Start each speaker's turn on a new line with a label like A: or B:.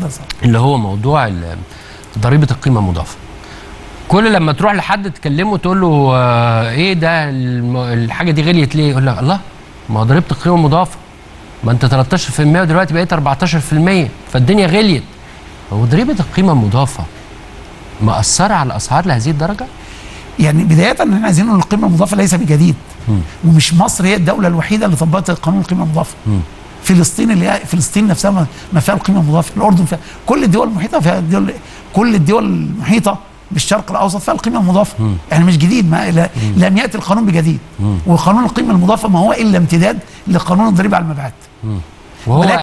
A: اتفضل صح.
B: اللي هو موضوع ال- ضريبه القيمه المضافه كل لما تروح لحد تكلمه تقول له آه، ايه ده الم- الحاجه دي غليت ليه يقول لك الله ما هو ضريبه القيمه المضافه ما انت 13% ودلوقتي بقيت 14% فالدنيا غليت هو ضريبه القيمه المضافه مأثره على الاسعار لهذه الدرجه
A: يعني بدايه احنا عايزين نقول القيمه المضافه ليس بجديد ومش مصر هي الدوله الوحيده اللي طبقت قانون القيمه المضافه فلسطين اللي هي فلسطين نفسها ما- ما فيها القيمه المضافه الاردن فيها كل الدول المحيطه فيها الدول كل الدول المحيطه بالشرق الاوسط فيها القيمه المضافه يعني مش جديد ما لا لم ياتي القانون بجديد وقانون القيمه المضافه ما هو الا امتداد لقانون الضريبه على المبيعات
B: وهو
A: ولكن